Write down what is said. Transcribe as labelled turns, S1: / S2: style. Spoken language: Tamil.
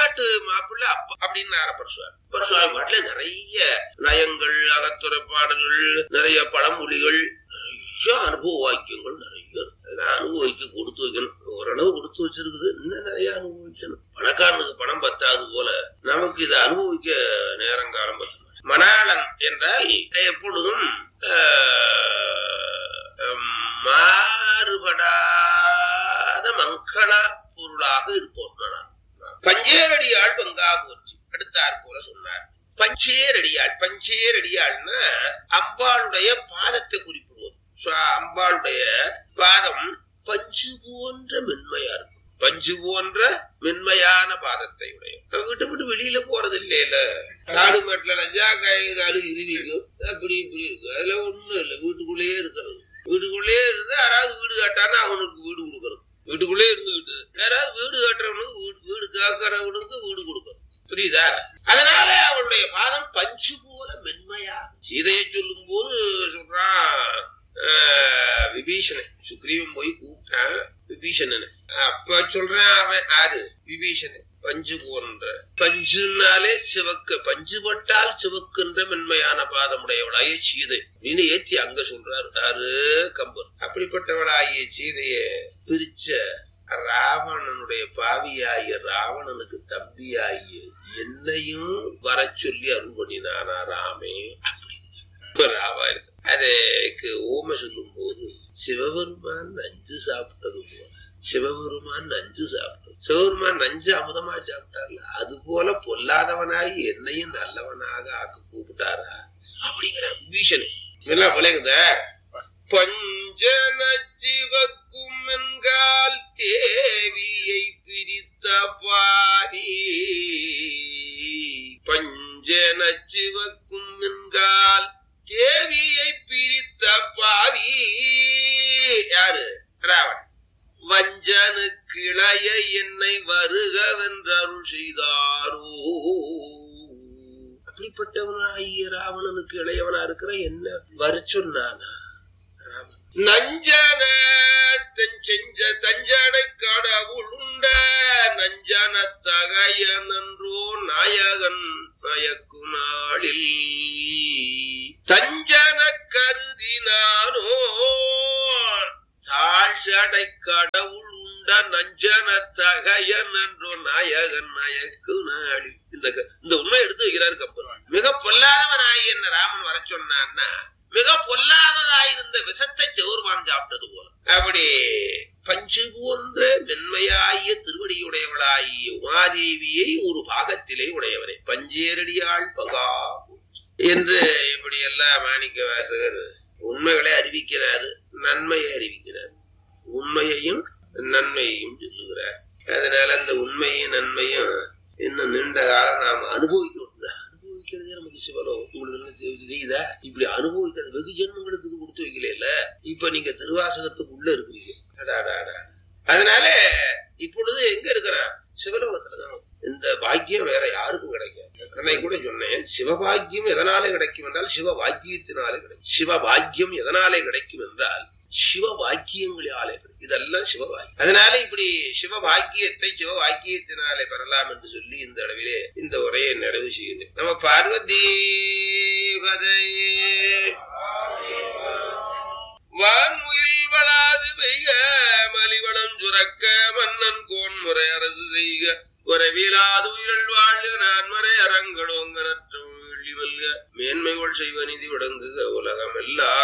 S1: தமிழ்நாட்டு மாப்பிள்ளை அப்ப அப்படின்னு அப்பர் சுவாமி அப்பர் சுவாமி பாட்டுல நிறைய நயங்கள் அகத்துறை பாடல்கள் நிறைய பழமொழிகள் நிறைய அனுபவ வாக்கியங்கள் நிறைய இருக்கு. அதெல்லாம் அனுபவிக்க கொடுத்து வைக்கணும் ஓரளவு கொடுத்து வச்சிருக்குது இன்னும் நிறைய அனுபவிக்கணும் பணக்காரனுக்கு பணம் பத்தாது போல நமக்கு இதை அனுபவிக்க நேரம் காலம் பத்தணும் மணாளன் என்றால் எப்பொழுதும் ஆஹ், மாறுபடாத மங்கள பொருளாக இருப்போம் மணாளன். பஞ்சேரடியாள் பங்கா போச்சு அடுத்தாற் போல சொன்னார் பஞ்சேரடியாள் பஞ்சேரடியாள்னா அம்பாளுடைய பாதத்தை குறிப்பிடுவது சுவா- அம்பாளுடைய பாதம் பஞ்சு போன்ற மென்மையா இருக்கும் பஞ்சு போன்ற மென்மையான பாதத்தை உடைய விட்டு விட்டு வெளியில போறது இல்லையில காடு மேட்டுல லஞ்சா கை காலு இருவிக்கும் அப்படி இப்படி இருக்கு அதுல ஒண்ணும் இல்லை வீட்டுக்குள்ளேயே இருக்கிறது வீட்டுக்குள்ளேயே இருந்து யாராவது வீடு கட்டானா அவனுக்கு வீடு கொடுக்கறது வீட்டுக்குள்ளே இருந்துகிட்டு யாராவது வீடு கட்டுறவனுக்கு வீடு வீடு காக்கிறவனுக்கு வீடு கொடுக்கறது புரியுதா அதனால அவளுடைய பாதம் பஞ்சு போல மென்மையா சீதையை சொல்லும் போது சொல்றான் ஆஹ், விபீஷணன் சுக்ரீவன் போய் கூப்பிட்டான் விபீஷணன் அப்ப சொல்றான் அவன் ஆறு விபீஷணன் பஞ்சு போன்ற பஞ்சுனாலே சிவக்க பஞ்சு பட்டால் சிவக்கின்ற மென்மையான பாதமுடையவளாய சீதை நீனு ஏத்தி அங்க சொல்றாரு ஆறு கம்பர் அப்படிப்பட்டவளாகிய சீதைய பிரிச்ச ராவணனுடைய பாவியாகிய ராவணனுக்கு தம்பியாகிய என்னையும் வர சொல்லி அருள் பண்ணினானா ராமே அப்படின்னு இப்ப ராவா இருக்கு அதுக்கு ஓம சொல்லும் போது சிவபெருமான் நஞ்சு சாப்பிட்டது போல சிவபெருமான் நஞ்சு சாப்பிட்டது சிவபெருமான் நஞ்சு அமுதமா சாப்பிட்டார்ல அது போல பொல்லாதவனாகி என்னையும் நல்லவனாக ஆக்க கூப்பிட்டாரா அப்படிங்கிற பீஷன் இதெல்லாம் விளங்குத பஞ்சன சிவக்கும் என்கால் தேவியை பிரித்த பாடி பஞ்சன சிவக்கும் என்கால் தேவியை பிரித்த பாவி யாரு ராவணன் வஞ்சனு கிளைய என்னை வருகவென்று அருள் செய்தாரோ அப்படிப்பட்டவனாகிய ராவணனுக்கு இளையவனா இருக்கிற என்ன வர சொன்னானா நஞ்சன தன் செஞ்ச தஞ்சடை கடவுள் உண்ட நஞ்சன தகைய நன்றோ நாயகன் மயக்கு நாளில் தஞ்சன கருதினானோ தாழ்சடை கடவுள் உண்ட நஞ்சன தகையன் என்றோ நாயகன் மயக்கு நாளில் இந்த க- இந்த உண்மை எடுத்து வைக்கிறார் கப்பல் மிக பொல்லாதவனாகி என்ன ராமன் வர சொன்னான்னா மிக பொல்லாததாயிருந்த விஷத்தை செவுர்வான் சாப்பிட்டது போல அப்படி பஞ்சு போன்ற மென்மையாகிய திருவடியுடையவளாகிய உமாதேவியை ஒரு பாகத்திலே உடையவரே பஞ்சேரடியாள் பகா என்று இப்படி எல்லாம் மாணிக்க வாசகர் உண்மைகளை அறிவிக்கிறாரு நன்மையை அறிவிக்கிறார் உண்மையையும் நன்மையையும் சொல்லுகிறார் அதனால அந்த உண்மையும் நன்மையும் இன்னும் நீண்ட காலம் நாம் அனுபவிக்கணும் அனுபவிக்கிறதே நமக்கு சிவலோகம் உங்களுக்கு என்ன தெரி- தெரியுதா இப்படி அனுபவிக்கிறது வெகு ஜென்மங்களுக்கு இது கொடுத்து வைக்கல இப்ப நீங்க திருவாசகத்துக்குள்ள இருக்கிறீங்க அடாடாடா. அதனால இப்பொழுது எங்க இருக்கிறான் சிவலோகத்துல தான் இந்த பாக்கியம் வேற யாருக்கும் கிடைக்காது அன்னைக்கு கூட சொன்னேன் சிவபாக்கியம் எதனாலே கிடைக்கும் என்றால் சிவ பாக்கியத்தினாலே கிடைக்கும் சிவ பாக்கியம் எதனாலே கிடைக்கும் என்றால் சிவ வாக்கியங்களாலே கிடைக்கும். இதெல்லாம் சிவபாக்கியம் அதனால இப்படி சிவ பாக்கியத்தை சிவ வாக்கியத்தினாலே பெறலாம் என்று சொல்லி இந்த அளவிலே இந்த உரையை நிறைவு செய்கிறேன் நம்ம பார்வதி வான்முயில் வளாது பெய்க மலிவளம் சுரக்க மன்னன் கோன் முறை அரசு செய்க குறைவிலாது உயிரல் வாழ்க நான்மறை அறங்களோங்க நற்றம் வெள்ளி வெல்க மேன்மைகள் செய்வ நிதி விளங்குக உலகம் எல்லாம்